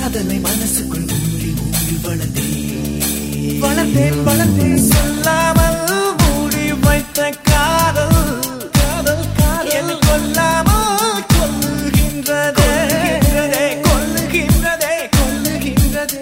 காதலை மனசுக்குள் ஊறி ஊறி வளர்ந்தேன் வளர்ந்தேன் வளர்ந்தேன் சொல்லாமல் மூடி வைத்த காதல் காதல் காதல் என்னை கொல்லாமல் கொல்லுகின்றதே கொல்லுகின்றதே கொல்லுகின்றதே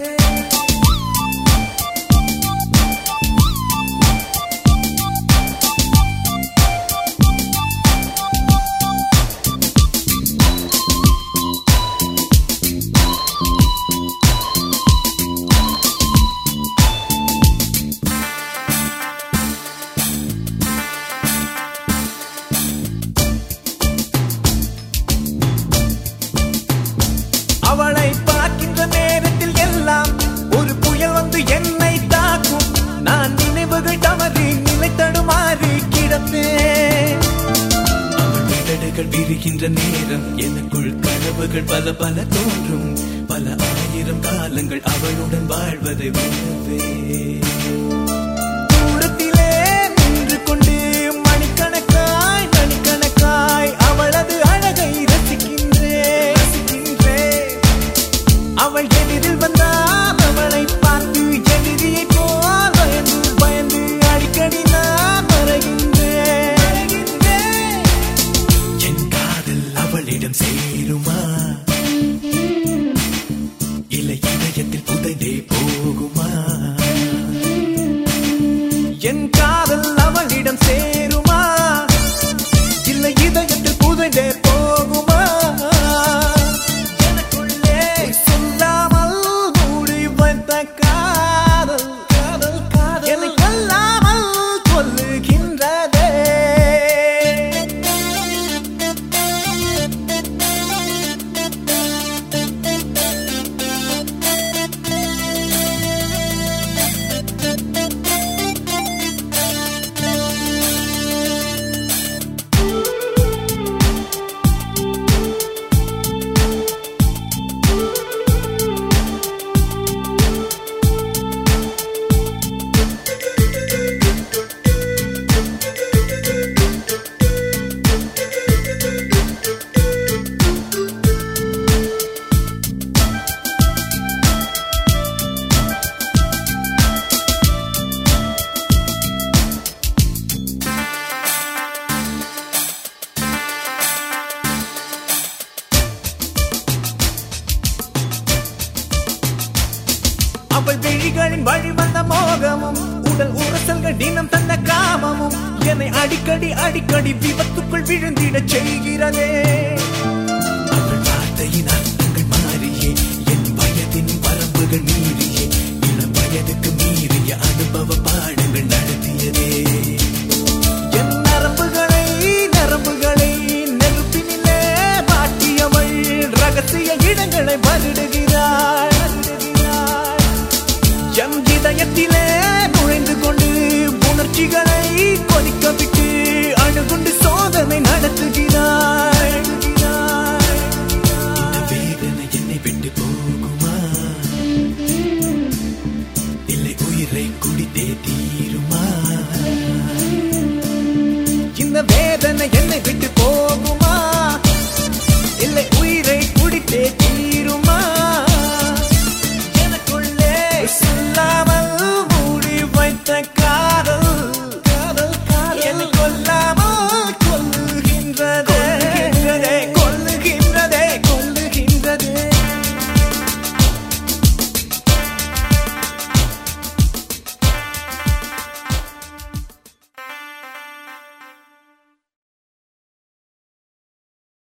அவளை பார்க்கின்ற நேரத்தில் எல்லாம் ஒரு புயல் வந்து என்னை தாக்கும் நான் நினைவுகள் தவறி நிலை தடுமாறி கிடப்பேன் அவள் விரடுகள் விரிகின்ற நேரம் எனக்குள் கனவுகள் பல பல தோன்றும் பல ஆயிரம் காலங்கள் அவளுடன் வாழ்வதை உணர்வேன் தூரத்திலே நின்று கொண்டு மணிக்கணக்காய் மணிக்கணக்காய் அவளது அழகை ரசிக்கின்றேன் ரசிக்கின்றேன் அவள் எதிரில் வந்தால் அவளை பார்த்து எதிரியை போல் பயந்து பயந்து அடிக்கடி நான் மறைகின்றேன் மறைகின்றேன். என் காதல் அவளிடம் சேருமா இல்லை இதயத்தில் புதைந்தே போகுமா என் காதல் அவளிடம் சேருமா இல்லை இதயத்தில் புதைந்தே போகுமா எனக்குள்ளே சொல்லாமல் மூடி வைத்த காதல் காதல் காதல் என்னை கொல்லாமல் கொல்லுகின்றதே அவள் விழிகளின் வழி வந்த மோகமும் உடல் உரசல்கள் தினம் தந்த காமமும் என்னை அடிக்கடி அடிக்கடி விபத்துக்குள் விழுந்திடச் செய்கிறதே அவள் வார்த்தையின்